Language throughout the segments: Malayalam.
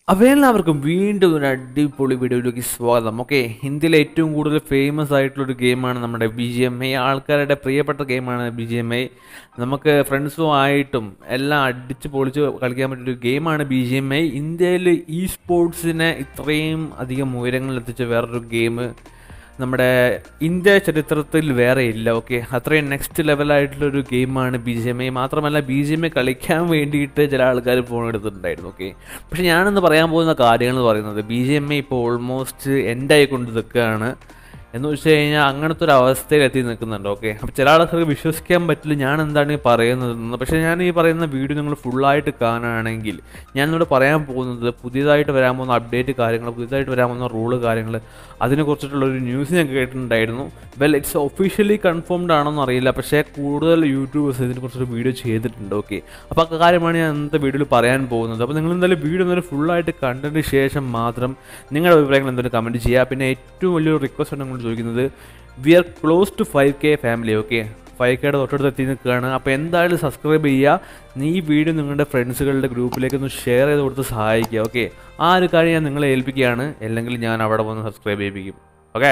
അപ്പോൾ എല്ലാവർക്കും വീണ്ടും ഒരു അടിപൊളി വീഡിയോയിലേക്ക് സ്വാഗതം ഓക്കെ ഇന്ത്യയിലെ ഏറ്റവും കൂടുതൽ ഫേമസ് ആയിട്ടുള്ളൊരു ഗെയിമാണ് നമ്മുടെ ബി ജി എം ഐ ആൾക്കാരുടെ പ്രിയപ്പെട്ട ഗെയിമാണ് ബി ജി എം ഐ നമുക്ക് ഫ്രണ്ട്സും ആയിട്ടും എല്ലാം അടിച്ച് പൊളിച്ച് കളിക്കാൻ പറ്റിയൊരു ഗെയിമാണ് ബി ജി എം ഐ ഇന്ത്യയിൽ ഇ സ്പോർട്സിനെ ഇത്രയും അധികം ഉയരങ്ങളിൽ എത്തിച്ച വേറൊരു ഗെയിം നമ്മുടെ ഇന്ത്യ ചരിത്രത്തിൽ വേറെ ഇല്ല ഓക്കെ അത്രയും നെക്സ്റ്റ് ലെവലായിട്ടുള്ളൊരു ഗെയിമാണ് ബി ജി എം ഐ മാത്രമല്ല ബി ജി എം ഐ കളിക്കാൻ വേണ്ടിയിട്ട് ചില ആൾക്കാർ ഫോൺ എടുത്തിട്ടുണ്ടായിരുന്നു ഓക്കെ പക്ഷെ ഞാനിന്ന് പറയാൻ പോകുന്ന കാര്യങ്ങൾ എന്ന് പറയുന്നത് ബി ജി എം ഐ ഇപ്പോൾ ഓൾമോസ്റ്റ് എൻഡായി കൊണ്ട് നിൽക്കുകയാണ് എന്ന് വെച്ച് കഴിഞ്ഞാൽ അങ്ങനത്തെ ഒരു അവസ്ഥയിൽ എത്തി നിൽക്കുന്നുണ്ട് ഓക്കെ അപ്പോൾ ചില ആൾക്കാർക്ക് വിശ്വസിക്കാൻ പറ്റില്ല ഞാൻ എന്താണ് ഈ പറയുന്നതെന്ന് പക്ഷേ ഞാൻ ഈ പറയുന്ന വീഡിയോ നിങ്ങൾ ഫുള്ളായിട്ട് കാണുകയാണെങ്കിൽ ഞാൻ ഇവിടെ പറയാൻ പോകുന്നത് പുതിയതായിട്ട് വരാൻ പോകുന്ന അപ്ഡേറ്റ് കാര്യങ്ങൾ പുതിയതായിട്ട് വരാൻ പോകുന്ന റൂള് കാര്യങ്ങൾ അതിനെക്കുറിച്ചിട്ടുള്ള ഒരു ന്യൂസ് ഞാൻ കേട്ടിട്ടുണ്ടായിരുന്നു വെൽ ഇറ്റ്സ് ഒഫീഷ്യലി കൺഫേംഡ് ആണെന്ന് അറിയില്ല പക്ഷേ കൂടുതൽ യൂട്യൂബേഴ്സ് ഇതിനെക്കുറിച്ചൊരു വീഡിയോ ചെയ്തിട്ടുണ്ട് ഓക്കെ അപ്പോൾ ആ കാര്യമാണ് ഞാൻ ഇന്നത്തെ വീഡിയോയിൽ പറയാൻ പോകുന്നത് അപ്പോൾ നിങ്ങൾ എന്തായാലും വീഡിയോ എന്തായാലും ഫുള്ളായിട്ട് കണ്ടതിന് ശേഷം മാത്രം നിങ്ങളുടെ അഭിപ്രായങ്ങൾ എന്തായാലും കമൻറ്റ് ചെയ്യുക പിന്നെ ഏറ്റവും വലിയൊരു റിക്വസ്റ്റ് ആണ് നമ്മൾ ചോദിക്കുന്നത് we are close to five K family okay five കെയുടെ തൊട്ടടുത്ത് എത്തി നിൽക്കുകയാണ് അപ്പോൾ എന്തായാലും സബ്സ്ക്രൈബ് ചെയ്യുക നീ ഈ വീഡിയോ നിങ്ങളുടെ ഫ്രണ്ട്സുകളുടെ ഗ്രൂപ്പിലേക്ക് ഒന്ന് ഷെയർ ചെയ്ത് കൊടുത്ത് സഹായിക്കുക ഓക്കെ ആ ഒരു കാര്യം ഞാൻ നിങ്ങളെ ഏൽപ്പിക്കുകയാണ് അല്ലെങ്കിൽ ഞാൻ അവിടെ വന്ന് സബ്സ്ക്രൈബ് ചെയ്യിപ്പിക്കും ഓക്കെ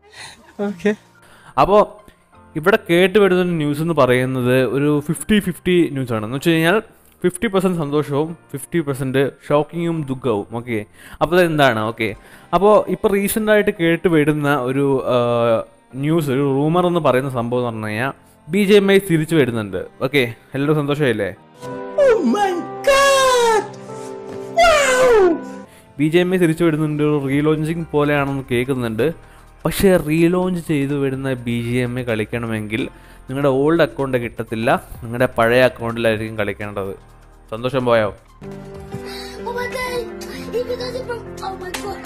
ഓക്കെ അപ്പോൾ ഇവിടെ കേട്ട് വരുന്ന ന്യൂസ് എന്ന് പറയുന്നത് ഒരു ഫിഫ്റ്റി ഫിഫ്റ്റി ന്യൂസാണ് എന്ന് വെച്ച് കഴിഞ്ഞാൽ ഫിഫ്റ്റി പെർസെൻറ്റ് സന്തോഷവും ഫിഫ്റ്റി പെർസെൻറ്റ് ഷോക്കിങ്ങും ദുഃഖവും ഓക്കെ അപ്പോൾ അതെന്താണ് ഓക്കെ അപ്പോൾ ഇപ്പോൾ റീസെൻ്റായിട്ട് കേട്ട് വരുന്ന ഒരു ന്യൂസ് ഒരു റൂമർ എന്ന് പറയുന്ന സംഭവം എന്ന് പറഞ്ഞു കഴിഞ്ഞാൽ ബി ജെ എം ഐ തിരിച്ചു വരുന്നുണ്ട് ഓക്കെ എല്ലാവർക്കും സന്തോഷമായില്ലേ Oh my god! Wow! B G M I തിരിച്ചു വരുന്നുണ്ട് ഒരു റീലോഞ്ചിങ് പോലെയാണെന്ന് കേൾക്കുന്നുണ്ട് പക്ഷേ റീലോഞ്ച് ചെയ്തു വരുന്ന ബി ജി എം ഐ കളിക്കണമെങ്കിൽ നിങ്ങളുടെ ഓൾഡ് അക്കൗണ്ട് കിട്ടത്തില്ല നിങ്ങളുടെ പഴയ അക്കൗണ്ടിലായിരിക്കും കളിക്കേണ്ടത് സന്തോഷം പോയോ Oh my god! He does it from. Oh my god!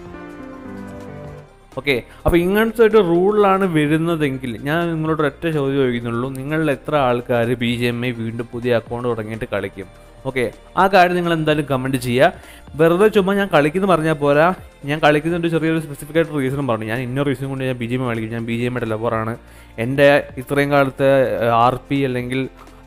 Okay അപ്പോൾ ഇങ്ങനത്തെ ഒരു റൂളിലാണ് വരുന്നതെങ്കിൽ ഞാൻ നിങ്ങളോട് ഒറ്റ ചോദ്യം ചോദിക്കുന്നുള്ളൂ നിങ്ങളിൽ എത്ര ആൾക്കാർ ബി ജി എം ഐ വീണ്ടും പുതിയ അക്കൗണ്ട് തുടങ്ങിയിട്ട് കളിക്കും ഓക്കെ ആ കാര്യം നിങ്ങൾ എന്തായാലും കമൻറ്റ് ചെയ്യുക വെറുതെ ചുമ്മാ ഞാൻ കളിക്കുന്നു പറഞ്ഞാൽ പോരാ ഞാൻ കളിക്കുന്നതിൻ്റെ ചെറിയൊരു സ്പെസിഫിക് ആയിട്ട് റീസൺ പറഞ്ഞു ഞാൻ ഇന്ന റീസൺ കൊണ്ട് ഞാൻ ബി ജി എം കളിക്കും ഞാൻ ബി ജി എം ഡെവലപ്പറാണ് എൻ്റെ ഇത്രയും കാലത്തെ ആർ പി അല്ലെങ്കിൽ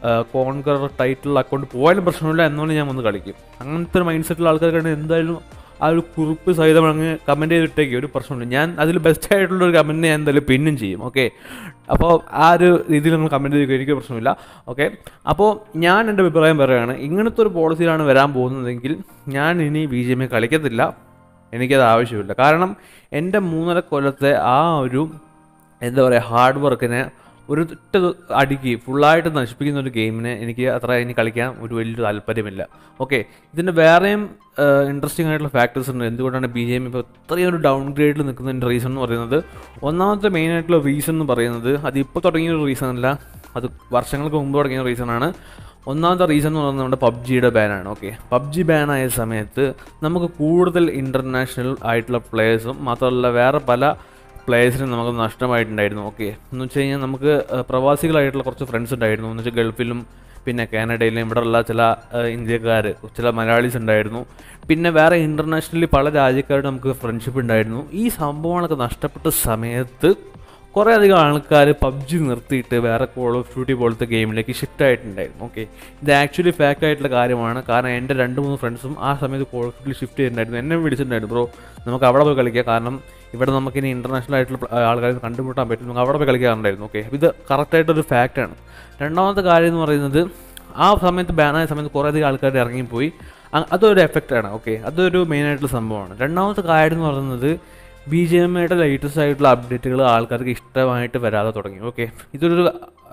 കോൺകർ ടൈറ്റിൽ അക്കൗണ്ട് പോയാലും പ്രശ്നമില്ല എന്നുകൊണ്ട് ഞാൻ വന്ന് കളിക്കും അങ്ങനത്തെ ഒരു മൈൻഡ് സെറ്റുള്ള ആൾക്കാർക്കാണ് എന്തായാലും ആ ഒരു കുറിപ്പ് സഹിതം അങ്ങ് കമൻറ്റ് ചെയ്തിട്ടേക്ക് ഒരു പ്രശ്നമില്ല ഞാൻ അതിൽ ബെസ്റ്റ് ആയിട്ടുള്ള ഒരു കമൻറ്റ് ഞാൻ എന്തായാലും പിന്നും ചെയ്യും ഓക്കെ അപ്പോൾ ആ ഒരു രീതിയിൽ നിങ്ങൾ കമൻറ്റ് ചെയ്യുക എനിക്ക് പ്രശ്നമില്ല ഓക്കെ അപ്പോൾ ഞാൻ എൻ്റെ അഭിപ്രായം പറയുകയാണ് ഇങ്ങനത്തെ ഒരു പോളിസിയിലാണ് വരാൻ പോകുന്നതെങ്കിൽ ഞാൻ ഇനി ബി ജെ എം കളിക്കത്തില്ല എനിക്കത് ആവശ്യമില്ല കാരണം എൻ്റെ മൂന്നര കൊല്ലത്തെ ആ ഒരു എന്താ പറയുക ഹാർഡ് വർക്കിനെ ഒരു ഒറ്റ അടിക്ക് ഫുള്ളായിട്ട് നശിപ്പിക്കുന്ന ഒരു ഗെയിമിനെ എനിക്ക് അത്ര ഇനി കളിക്കാൻ ഒരു വലിയ താല്പര്യമില്ല ഓക്കെ ഇതിൻ്റെ വേറെയും ഇൻട്രസ്റ്റിംഗ് ആയിട്ടുള്ള ഫാക്ടേഴ്സ് ഉണ്ട് എന്തുകൊണ്ടാണ് ബി ജെ എം ഇപ്പോൾ ഇത്രയും ഒരു ഡൗൺ ഗ്രേഡിൽ നിൽക്കുന്നതിൻ്റെ റീസൺ എന്ന് പറയുന്നത് ഒന്നാമത്തെ മെയിൻ ആയിട്ടുള്ള റീസൺ എന്ന് പറയുന്നത് അത് ഇപ്പോൾ തുടങ്ങിയ ഒരു റീസൺ അല്ല അത് വർഷങ്ങൾക്ക് മുമ്പ് തുടങ്ങിയ റീസണാണ് ഒന്നാമത്തെ റീസൺ എന്ന് പറയുന്നത് നമ്മുടെ പബ്ജിയുടെ ബാനാണ് ഓക്കെ പബ്ജി ബാനായ സമയത്ത് നമുക്ക് കൂടുതൽ ഇൻ്റർനാഷണൽ ആയിട്ടുള്ള പ്ലേയേഴ്സും മാത്രമല്ല വേറെ പല പ്ലേയേഴ്സിനും നമുക്ക് നഷ്ടമായിട്ടുണ്ടായിരുന്നു ഓക്കെ എന്ന് വെച്ച് കഴിഞ്ഞാൽ നമുക്ക് ഏഹ്, പ്രവാസികളായിട്ടുള്ള കുറച്ച് ഫ്രണ്ട്സ് ഉണ്ടായിരുന്നു എന്ന് വെച്ചാൽ ഗൾഫിലും പിന്നെ കാനഡയിലും ഇവിടെയുള്ള ചില ഇന്ത്യക്കാർ ചില മലയാളീസ് ഉണ്ടായിരുന്നു പിന്നെ വേറെ ഇൻ്റർനാഷണലി പല രാജ്യക്കാരോട് നമുക്ക് ഫ്രണ്ട്ഷിപ്പ് ഉണ്ടായിരുന്നു ഈ സംഭവങ്ങളൊക്കെ നഷ്ടപ്പെട്ട സമയത്ത് കുറേ അധികം ആൾക്കാർ പബ്ജി നിർത്തിയിട്ട് വേറെ കോൾ ഓഫ് ഡ്യൂട്ടി പോലത്തെ ഗെയിമിലേക്ക് ഷിഫ്റ്റ് ആയിട്ടുണ്ടായിരുന്നു ഓക്കെ ഇത് ആക്ച്വലി ഫാക്റ്റ് ആയിട്ടുള്ള കാര്യമാണ് കാരണം എൻ്റെ രണ്ട് മൂന്ന് ഫ്രണ്ട്സും ആ സമയത്ത് കോൾ ഓഫ് ഡ്യൂട്ടി ഷിഫ്റ്റ് ചെയ്തിട്ടുണ്ടായിരുന്നു എന്നെ വിളിച്ചിട്ടുണ്ടായിരുന്നു ബ്രോ നമുക്ക് അവിടെ പോയി കളിക്കാം കാരണം ഇവിടെ നമുക്ക് ഇനി ഇൻ്റർനാഷണൽ ആയിട്ടുള്ള ആൾക്കാരെ കണ്ടുമുട്ടാൻ പറ്റും നമുക്ക് അവിടെ പോയി കളിക്കാറുണ്ടായിരുന്നു ഓക്കെ ഇത് കറക്റ്റായിട്ടൊരു ഫാക്റ്റാണ് രണ്ടാമത്തെ കാര്യം എന്ന് പറയുന്നത് ആ സമയത്ത് ബാനായ സമയത്ത് കുറേ അധികം ആൾക്കാർ ഇറങ്ങിപ്പോയി അ- അതൊരു എഫക്റ്റാണ് ഓക്കെ അതൊരു മെയിനായിട്ടുള്ള സംഭവമാണ് രണ്ടാമത്തെ കാര്യം എന്ന് പറയുന്നത് ബി ജെ എം ഐയുടെ ലേറ്റസ്റ്റ് ആയിട്ടുള്ള അപ്ഡേറ്റുകൾ ആൾക്കാർക്ക് ഇഷ്ടമായിട്ട് വരാതെ തുടങ്ങി ഓക്കെ ഇതൊരു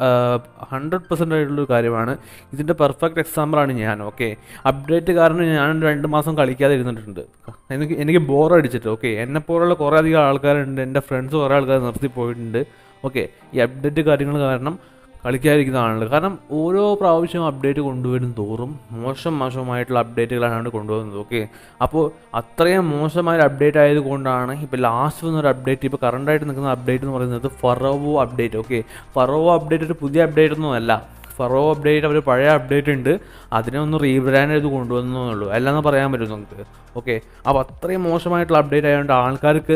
ഹൺഡ്രഡ് പെർസെൻ്റ് ആയിട്ടുള്ളൊരു കാര്യമാണ് ഇതിൻ്റെ പെർഫെക്റ്റ് എക്സാമ്പിളാണ് ഞാൻ ഓക്കെ അപ്ഡേറ്റ് കാരണം ഞാൻ രണ്ട് മാസം കളിക്കാതെ ഇരുന്നിട്ടുണ്ട് എനിക്ക് എനിക്ക് ബോർ അടിച്ചിട്ട് ഓക്കെ എന്നെപ്പോലുള്ള കുറേ അധികം ആൾക്കാരുണ്ട് എൻ്റെ ഫ്രണ്ട്സ് കുറേ ആൾക്കാർ നിർത്തി പോയിട്ടുണ്ട് ഓക്കെ ഈ അപ്ഡേറ്റ് കാര്യങ്ങൾ കാരണം കളിക്കാതിരിക്കുന്ന ആളുകൾ കാരണം ഓരോ പ്രാവശ്യവും അപ്ഡേറ്റ് കൊണ്ടുവരും തോറും മോശം മോശമായിട്ടുള്ള അപ്ഡേറ്റുകളാണ് കൊണ്ടുവരുന്നത് ഓക്കെ അപ്പോൾ അത്രയും മോശമായ അപ്ഡേറ്റ് ആയതുകൊണ്ടാണ് ഇപ്പോൾ ലാസ്റ്റ് വന്നൊരു അപ്ഡേറ്റ് ഇപ്പോൾ കറണ്ടായിട്ട് നിൽക്കുന്ന അപ്ഡേറ്റ് എന്ന് പറയുന്നത് pharaoh update okay pharaoh update ഒരു പുതിയ അപ്ഡേറ്റ് ഒന്നും അല്ല ഫറോ അപ്ഡേറ്റ് അവർ പഴയ അപ്ഡേറ്റ് ഉണ്ട് അതിനെ ഒന്ന് റീബ്രാൻഡ് ചെയ്ത് കൊണ്ടുവന്നേ ഉള്ളൂ അല്ലാന്ന് പറയാൻ പറ്റും നമുക്ക് ഓക്കെ അപ്പോൾ അത്രയും മോശമായിട്ടുള്ള അപ്ഡേറ്റ് ആയതുകൊണ്ട് ആൾക്കാർക്ക്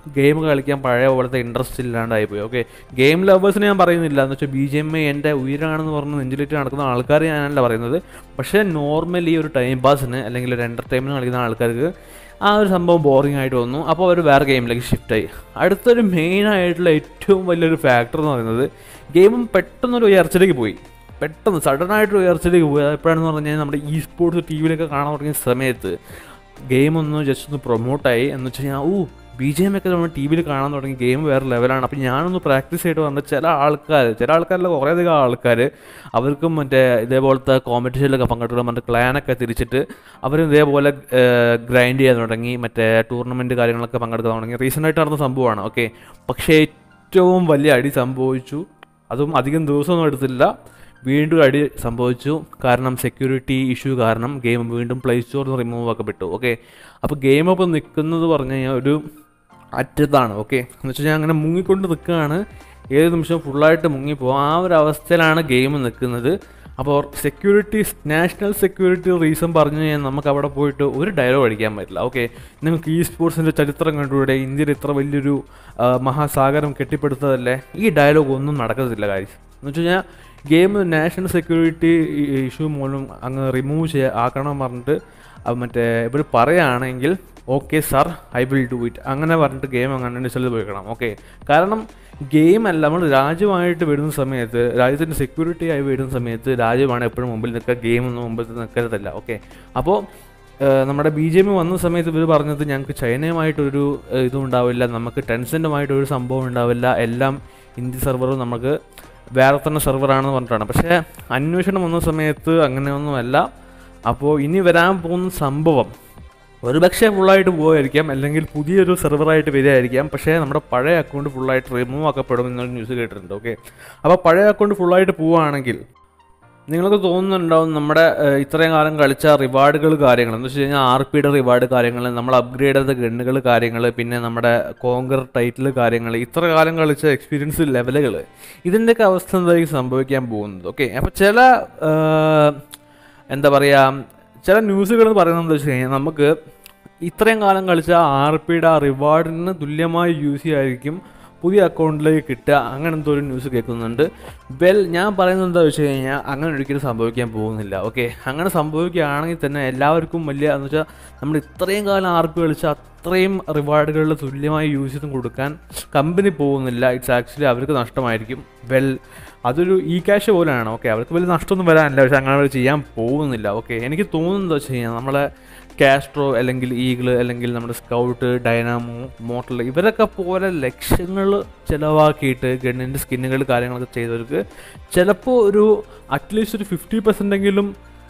ഗെയിം കളിക്കാൻ പഴയ പോലത്തെ ഇൻട്രസ്റ്റ് ഇല്ലാണ്ടായി പോയി ഓക്കെ ഗെയിം ലവേഴ്സിനെ ഞാൻ പറയുന്നില്ല എന്ന് വെച്ചാൽ ബി ജി എം ഐ എൻ്റെ ഉയരാണെന്ന് പറഞ്ഞ് നെഞ്ചിലിട്ട് നടക്കുന്ന ആൾക്കാർ ഞാനല്ല പറയുന്നത് പക്ഷേ നോർമലി ഒരു ടൈം പാസിന് അല്ലെങ്കിൽ ഒരു എൻ്റർടൈൻമെൻറ്റ് കളിക്കുന്ന ആൾക്കാർക്ക് ആ ഒരു സംഭവം ബോറിംഗ് ആയിട്ട് വന്നു അപ്പോൾ അവർ വേറെ ഗെയിമിലേക്ക് ഷിഫ്റ്റ് ആയി അടുത്തൊരു മെയിൻ ആയിട്ടുള്ള ഏറ്റവും വലിയൊരു ഫാക്ടർ എന്ന് പറയുന്നത് ഗെയിമും പെട്ടെന്നൊരു ഉയർച്ചയിലേക്ക് പോയി പെട്ടെന്ന് സഡനായിട്ട് ഉയർച്ചയിലേക്ക് പോയി അത് എപ്പോഴാണെന്ന് പറഞ്ഞു കഴിഞ്ഞാൽ നമ്മുടെ ഈ സ്പോർട്സ് ടി വിയിലൊക്കെ കാണാൻ തുടങ്ങിയ സമയത്ത് ഗെയിം ഒന്ന് ജസ്റ്റ് ഒന്ന് പ്രൊമോട്ടായി എന്ന് വെച്ച് കഴിഞ്ഞാൽ ഓ ബി ജെ എം ഒക്കെ നമ്മൾ ടി വിയിൽ കാണാൻ തുടങ്ങി ഗെയിം വേറെ ലെവലാണ് അപ്പോൾ ഞാനൊന്ന് പ്രാക്ടീസ് ചെയ്തിട്ട് വന്ന ചില ആൾക്കാർ ചില ആൾക്കാരിൽ കുറേയധികം ആൾക്കാർ അവർക്കും മറ്റേ ഇതേപോലത്തെ കോമ്പറ്റീഷനിലൊക്കെ പങ്കെടുക്കണം മറ്റേ ക്ലാനൊക്കെ തിരിച്ചിട്ട് അവരും ഇതേപോലെ ഗ്രൈൻഡ് ചെയ്യാൻ തുടങ്ങി മറ്റേ ടൂർണമെൻറ്റ് കാര്യങ്ങളൊക്കെ പങ്കെടുക്കാൻ തുടങ്ങി റീസെൻ്റായിട്ട് നടന്ന സംഭവമാണ് ഓക്കെ പക്ഷേ ഏറ്റവും വലിയ അടി സംഭവിച്ചു അതും അധികം ദിവസമൊന്നും എടുത്തില്ല വീണ്ടും അടി സംഭവിച്ചു കാരണം സെക്യൂരിറ്റി ഇഷ്യൂ കാരണം ഗെയിം വീണ്ടും പ്ലേ സ്റ്റോറിൽ നിന്ന് റിമൂവ് ആക്കപ്പെട്ടു ഓക്കെ അപ്പോൾ ഗെയിം അപ്പോൾ നിൽക്കുന്നത് പറഞ്ഞു കഴിഞ്ഞാൽ ഒരു അറ്റത്താണ് ഓക്കെ എന്ന് വെച്ച് കഴിഞ്ഞാൽ അങ്ങനെ മുങ്ങിക്കൊണ്ട് നിൽക്കുകയാണ് ഏത് നിമിഷം ഫുള്ളായിട്ട് മുങ്ങിപ്പോകും ആ ഒരു അവസ്ഥയിലാണ് ഗെയിം നിൽക്കുന്നത് അപ്പോൾ സെക്യൂരിറ്റി നാഷണൽ സെക്യൂരിറ്റി റീസൺ പറഞ്ഞു കഴിഞ്ഞാൽ നമുക്ക് അവിടെ പോയിട്ട് ഒരു ഡയലോഗ് അടിക്കാൻ പറ്റില്ല ഓക്കെ നിങ്ങൾക്ക് ഈ സ്പോർട്സിൻ്റെ ചരിത്രം കണ്ടുകൂടെ ഇന്ത്യയിൽ ഇത്ര വലിയൊരു ആ, മഹാസാഗരം കെട്ടിപ്പടുത്തതല്ലേ ഈ ഡയലോഗ് ഒന്നും നടക്കത്തില്ല കാര്യം എന്ന് വെച്ച് കഴിഞ്ഞാൽ ഗെയിം നാഷണൽ സെക്യൂരിറ്റി ഇഷ്യൂ മൂലം അങ്ങ് റിമൂവ് ചെയ്യാ ആക്കണം പറഞ്ഞിട്ട് അത് മറ്റേ ഇവർ പറയുകയാണെങ്കിൽ okay sir I will do it അങ്ങനെ പറഞ്ഞിട്ട് ഗെയിം അങ്ങനെ സ്ഥലത്ത് പോയിക്കണം ഓക്കെ കാരണം ഗെയിം അല്ല നമ്മൾ രാജ്യമായിട്ട് വരുന്ന സമയത്ത് രാജ്യത്തിൻ്റെ സെക്യൂരിറ്റി ആയി വരുന്ന സമയത്ത് രാജ്യമാണ് എപ്പോഴും മുമ്പിൽ നിൽക്കുക ഗെയിം ഒന്നും മുമ്പിൽ നിൽക്കരുതല്ല ഓക്കെ അപ്പോൾ ഏഹ് നമ്മുടെ ബി ജെ പി വന്ന സമയത്ത് ഇവർ പറഞ്ഞത് ഞങ്ങൾക്ക് ചൈനയുമായിട്ടൊരു ഏഹ് ഇതും ഉണ്ടാവില്ല നമുക്ക് ടെൻസെൻറ്റുമായിട്ടൊരു സംഭവം ഉണ്ടാവില്ല എല്ലാം ഇന്ത്യ സെർവറും നമുക്ക് വേറെ തന്നെ സെർവറാണെന്ന് പറഞ്ഞിട്ടാണ് പക്ഷേ അന്വേഷണം വന്ന സമയത്ത് അങ്ങനെയൊന്നുമല്ല അപ്പോൾ ഇനി വരാൻ പോകുന്ന സംഭവം ഒരു പക്ഷേ ഫുള്ളായിട്ട് പോകായിരിക്കാം അല്ലെങ്കിൽ പുതിയൊരു സെർവറായിട്ട് വരികയായിരിക്കാം പക്ഷേ നമ്മുടെ പഴയ അക്കൗണ്ട് ഫുള്ളായിട്ട് റിമൂവ് ആക്കപ്പെടും എന്നൊരു ന്യൂസ് കേട്ടിട്ടുണ്ട് ഓക്കെ അപ്പോൾ പഴയ അക്കൗണ്ട് ഫുള്ളായിട്ട് പോവുകയാണെങ്കിൽ നിങ്ങൾക്ക് തോന്നുന്നുണ്ടാവും നമ്മുടെ ഏഹ്, ഇത്രയും കാലം കളിച്ച റിവാർഡുകൾ കാര്യങ്ങൾ എന്ന് വെച്ച് കഴിഞ്ഞാൽ ആർ പിയുടെ റിവാർഡ് കാര്യങ്ങൾ നമ്മൾ അപ്ഗ്രേഡ് ചെയ്ത ഗണ്ണുകൾ കാര്യങ്ങൾ പിന്നെ നമ്മുടെ കോങ്കർ ടൈറ്റിൽ കാര്യങ്ങൾ ഇത്ര കാലം കളിച്ച എക്സ്പീരിയൻസ് ലെവലുകൾ ഇതിൻ്റെയൊക്കെ അവസ്ഥ എന്തായിരിക്കും സംഭവിക്കാൻ പോകുന്നത് ഓക്കെ അപ്പോൾ ചില ഏഹ്, എന്താ പറയുക ചില ന്യൂസുകൾ പറയുന്നത് വെച്ച് കഴിഞ്ഞാൽ നമുക്ക് ഇത്രയും കാലം കളിച്ച ആർ പിയുടെ ആ റിവാർഡിന് തുല്യമായി യൂസ് ചെയ്യായിരിക്കും പുതിയ അക്കൗണ്ടിലേക്ക് കിട്ടുക അങ്ങനെ എന്തോ ഒരു ന്യൂസ് കേൾക്കുന്നുണ്ട് വെൽ ഞാൻ പറയുന്നത് എന്താ വെച്ച് കഴിഞ്ഞാൽ അങ്ങനെ ഒരിക്കലും സംഭവിക്കാൻ പോകുന്നില്ല ഓക്കെ അങ്ങനെ സംഭവിക്കുകയാണെങ്കിൽ തന്നെ എല്ലാവർക്കും വലിയ എന്ന് വെച്ചാൽ നമ്മൾ ഇത്രയും കാലം ആർ പി കളിച്ച അത്രയും റിവാർഡുകളിൽ തുല്യമായി യൂസ് ചെയ്തും കൊടുക്കാൻ കമ്പനി പോകുന്നില്ല ഇറ്റ്സ് ആക്ച്വലി അവർക്ക് നഷ്ടമായിരിക്കും വെൽ അതൊരു ഈ ക്യാഷ് പോലെയാണ് ഓക്കെ അവർക്ക് വലിയ നഷ്ടമൊന്നും വരാനില്ല പക്ഷെ അങ്ങനെ അവർ ചെയ്യാൻ പോകുന്നില്ല ഓക്കെ എനിക്ക് തോന്നുന്നത് വെച്ച് കഴിഞ്ഞാൽ നമ്മളെ കാസ്ട്രോ അല്ലെങ്കിൽ ഈഗിള് അല്ലെങ്കിൽ നമ്മുടെ സ്കൗട്ട് ഡൈനാമോ മോട്ടൽ ഇവരൊക്കെ പോലെ ലക്ഷങ്ങൾ ചിലവാക്കിയിട്ട് ഗണ്ണിൻ്റെ സ്കിന്നുകൾ കാര്യങ്ങളൊക്കെ ചെയ്തവർക്ക് ചിലപ്പോൾ ഒരു അറ്റ്ലീസ്റ്റ് ഒരു ഫിഫ്റ്റി പെർസെൻറ്റെങ്കിലും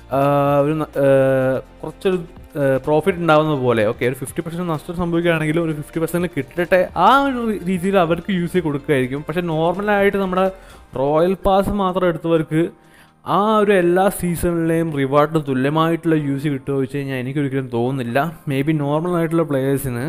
ഒരു ന- ആ, കുറച്ചൊരു പ്രോഫിറ്റ് ഉണ്ടാവുന്ന പോലെ ഓക്കെ ഒരു ഫിഫ്റ്റി പെർസെൻറ്റ് നഷ്ടം സംഭവിക്കുകയാണെങ്കിലും ഒരു ഫിഫ്റ്റി പെർസെൻറ്റ് കിട്ടട്ടെ ആ ഒരു രീ- രീതിയിൽ അവർക്ക് യൂസ് ചെയ്ത് കൊടുക്കുകയായിരിക്കും പക്ഷേ നോർമലായിട്ട് നമ്മുടെ റോയൽ പാസ് മാത്രം എടുത്തവർക്ക് ആ ഒരു എല്ലാ സീസണിലെയും റിവാർഡിന് തുല്യമായിട്ടുള്ള യൂസ് കിട്ടുമോ വെച്ച് കഴിഞ്ഞാൽ എനിക്കൊരിക്കലും തോന്നുന്നില്ല മേ ബി നോർമൽ ആയിട്ടുള്ള പ്ലേയേഴ്സിന്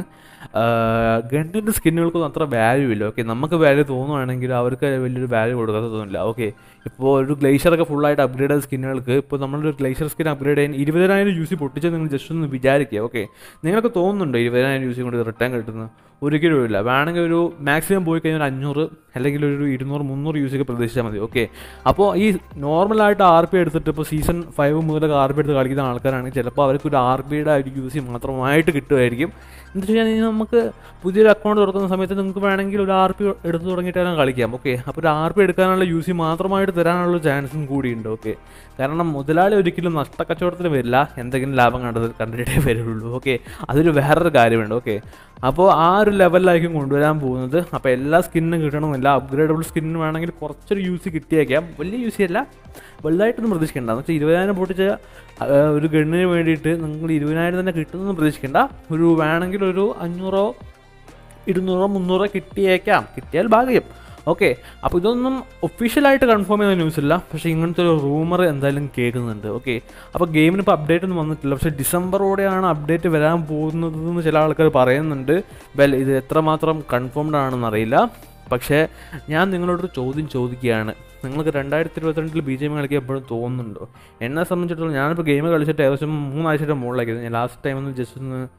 ഗണ്ണിൻ്റെ സ്കിന്നുകൾക്കൊന്നും അത്ര വാല്യൂ ഇല്ല ഓക്കെ നമുക്ക് വാല്യൂ തോന്നുവാണെങ്കിൽ അവർക്ക് വലിയൊരു വാല്യൂ കൊടുക്കാത്ത തോന്നില്ല ഓക്കെ ഇപ്പോൾ ഒരു ഗ്ലേഷ്യറൊക്കെ ഫുള്ളായിട്ട് അപ്ഗ്രേഡ് ചെയ്ത സ്കിന്നുകൾക്ക് ഇപ്പോൾ നമ്മളൊരു ഗ്ലേഷ്യർ സ്കിൻ അപ്ഗ്രേഡ് ചെയ്യാൻ ഇരുപതിനായിരം യൂസി പൊട്ടിച്ച് നിങ്ങൾ ജസ്റ്റ് ഒന്ന് വിചാരിക്കുക ഓക്കെ നിങ്ങൾക്ക് തോന്നുന്നുണ്ടോ ഇരുപതിനായിരം യൂസി കൊണ്ട് റിട്ടേൺ കിട്ടുന്നത് ഒരിക്കലും ഇല്ല വേണമെങ്കിൽ ഒരു മാക്സിമം പോയി കഴിഞ്ഞാൽ ഒരു അഞ്ഞൂറ് അല്ലെങ്കിൽ ഒരു ഇരുന്നൂറ് മുന്നൂറ് യൂസൊക്കെ പ്രതീക്ഷിച്ചാൽ മതി ഓക്കെ അപ്പോൾ ഈ നോർമലായിട്ട് ആർ പി എടുത്തിട്ട് ഇപ്പോൾ സീസൺ ഫൈവ് മുതലൊക്കെ ആർ പി എടുത്ത് കളിക്കുന്ന ആൾക്കാരാണെങ്കിൽ ചിലപ്പോൾ അവർക്ക് ഒരു ആർ പിയുടെ ഒരു യൂസ് മാത്രമായിട്ട് കിട്ടുമായിരിക്കും എന്ന് വെച്ച് കഴിഞ്ഞാൽ നമുക്ക് പുതിയൊരു അക്കൗണ്ട് തുറക്കുന്ന സമയത്ത് നിങ്ങൾക്ക് വേണമെങ്കിൽ ഒരു ആർ പി എടുത്ത് തുടങ്ങിയിട്ടാണ് കളിക്കാം ഓക്കെ അപ്പോൾ ഒരു ആർ പി എടുക്കാനുള്ള യൂസ് മാത്രമായിട്ട് തരാനുള്ള ചാൻസും കൂടിയുണ്ട് ഓക്കെ കാരണം മുതലാളി ഒരിക്കലും നഷ്ടക്കച്ചവടത്തിന് വരില്ല എന്തെങ്കിലും ലാഭം കണ്ടത് കണ്ടിട്ടേ വരുള്ളൂ ഓക്കെ അതൊരു വേറൊരു കാര്യമുണ്ട് ഓക്കെ അപ്പോൾ ആ ഒരു ലെവലിലായിരിക്കും കൊണ്ടുവരാൻ പോകുന്നത് അപ്പോൾ എല്ലാ സ്കിന്നും കിട്ടണമെന്നില്ല അപ്ഗ്രേഡബിൾ സ്കിന്നിന് വേണമെങ്കിൽ കുറച്ചൊരു യൂസ് കിട്ടിയേക്കാം വലിയ യൂസ് അല്ല വലുതായിട്ടൊന്നും പ്രതീക്ഷിക്കേണ്ട എന്ന് വെച്ചാൽ ഇരുപതിനായിരം പൊട്ടിച്ച ആ, ഒരു ഗണ്ണിന് വേണ്ടിയിട്ട് നിങ്ങൾ ഇരുപതിനായിരം തന്നെ കിട്ടുമെന്ന് പ്രതീക്ഷിക്കേണ്ട ഒരു വേണമെങ്കിൽ ഒരു അഞ്ഞൂറോ ഇരുന്നൂറോ മുന്നൂറോ കിട്ടിയേക്കാം കിട്ടിയാൽ ഭാഗ്യം ഓക്കെ അപ്പോൾ ഇതൊന്നും ഒഫീഷ്യലായിട്ട് കൺഫേം ചെയ്യുന്ന ന്യൂസ് ഇല്ല പക്ഷേ ഇങ്ങനത്തെ ഒരു റൂമർ എന്തായാലും കേൾക്കുന്നുണ്ട് ഓക്കെ അപ്പോൾ ഗെയിമിന് ഇപ്പോൾ അപ്ഡേറ്റ് ഒന്നും വന്നിട്ടില്ല പക്ഷേ ഡിസംബറോടെയാണ് അപ്ഡേറ്റ് വരാൻ പോകുന്നതെന്ന് ചില ആൾക്കാർ പറയുന്നുണ്ട് വെൽ ഇത് എത്രമാത്രം കൺഫേംഡ് ആണെന്ന് അറിയില്ല പക്ഷേ ഞാൻ നിങ്ങളോടൊരു ചോദ്യം ചോദിക്കുകയാണ് നിങ്ങൾക്ക് രണ്ടായിരത്തി ഇരുപത്തിരണ്ടിൽ ബി ജെ എം കളിക്കാൻ എപ്പോഴും തോന്നുന്നുണ്ടോ എന്നെ സംബന്ധിച്ചിടത്തോളം ഞാനിപ്പോൾ ഗെയിം കളിച്ചിട്ട് ഏകദേശം മൂന്നാഴ്ചയുടെ മുകളിലായിരുന്നു ഞാൻ ലാസ്റ്റ് ടൈം ഒന്ന് ജസ്റ്റ് ഒന്ന്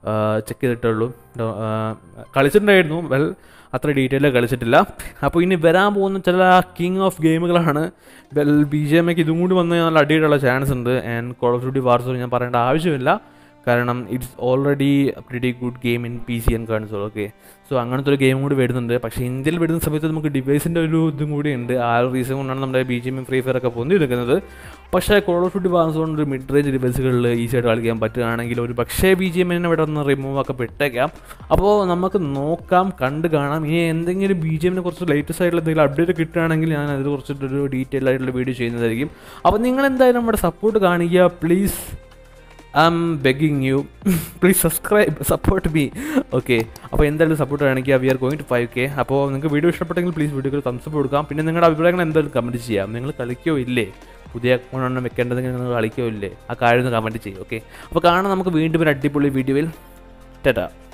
ചെക്ക് ചെയ്തിട്ടുള്ളൂ ആ, കളിച്ചിട്ടുണ്ടായിരുന്നു വെൽ അത്ര ഡീറ്റെയിൽ കളിച്ചിട്ടില്ല അപ്പോൾ ഇനി വരാൻ പോകുന്ന ചില കിങ് ഓഫ് ഗെയിമുകളാണ് വെൽ ബി ജി എം എക്ക് ഇതും കൂടി വന്ന് നല്ല അടിയിലുള്ള ചാൻസ് ഉണ്ട് and call of duty Warzone ഞാൻ പറയേണ്ട ആവശ്യമില്ല കാരണം it's already pretty good game in P C and console okay so അങ്ങനത്തെ ഒരു ഗെയിം കൂടി വരുന്നുണ്ട് പക്ഷേ ഇന്ത്യയിൽ വരുന്ന സമയത്ത് നമുക്ക് ഡിവൈസിൻ്റെ ഒരു ഇതും കൂടി ഉണ്ട് ആ ഒരു റീസൺ കൊണ്ടാണ് നമ്മുടെ B G M free fire ഒക്കെ പൊന്തി നിൽക്കുന്നത് പക്ഷേ കോൾ ഓഫ് ഡ്യൂട്ടി വാർസോൺ ഒരു മിഡ് റേഞ്ച് ഡിവൈസുകളിൽ ഈസി ആയിട്ട് കളിക്കാൻ പറ്റുകയാണെങ്കിൽ ഒരു പക്ഷേ ബി ജി എമ്മിനെ ഇവിടെ ഒന്ന് റിമൂവ് ഒക്കെ പെട്ടേക്കാം അപ്പോൾ നമുക്ക് നോക്കാം കണ്ട് കാണാം ഇനി എന്തെങ്കിലും ബി ജി എമ്മിനെ കുറച്ച് ലേറ്റസ്റ്റ് ആയിട്ടുള്ള എന്തെങ്കിലും അപ്ഡേറ്റ് കിട്ടുകയാണെങ്കിൽ ഞാൻ അതിൽ കുറച്ചിട്ടൊരു ഡീറ്റെയിൽ ആയിട്ടുള്ള വീഡിയോ ചെയ്യുന്നതായിരിക്കും അപ്പോൾ നിങ്ങൾ എന്തായാലും നമ്മുടെ സപ്പോർട്ട് കാണിക്കുക please I am begging you please subscribe support me okay അപ്പോൾ എന്തായാലും സപ്പോർട്ട് കാണിക്കുക we are going to five K അപ്പോൾ നിങ്ങൾക്ക് വീഡിയോ ഇഷ്ടപ്പെട്ടെങ്കിൽ പ്ലീസ് വീഡിയോക്ക് തംസപ്പ് കൊടുക്കാം പിന്നെ നിങ്ങളുടെ അഭിപ്രായങ്ങൾ എന്തായാലും കമൻറ്റ് ചെയ്യാം നിങ്ങൾ കളിക്കോ ഇല്ലേ പുതിയ അക്കൗണ്ടാണ് വെക്കേണ്ടതെങ്കിൽ നിങ്ങൾ കളിക്കോ ഇല്ലേ ആ കാര്യം ഒന്ന് കമൻറ്റ് ചെയ്യും ഓക്കെ അപ്പോൾ കാണാം നമുക്ക് വീണ്ടും ഒരു അടിപൊളി വീഡിയോയിൽ ടെറ്റാ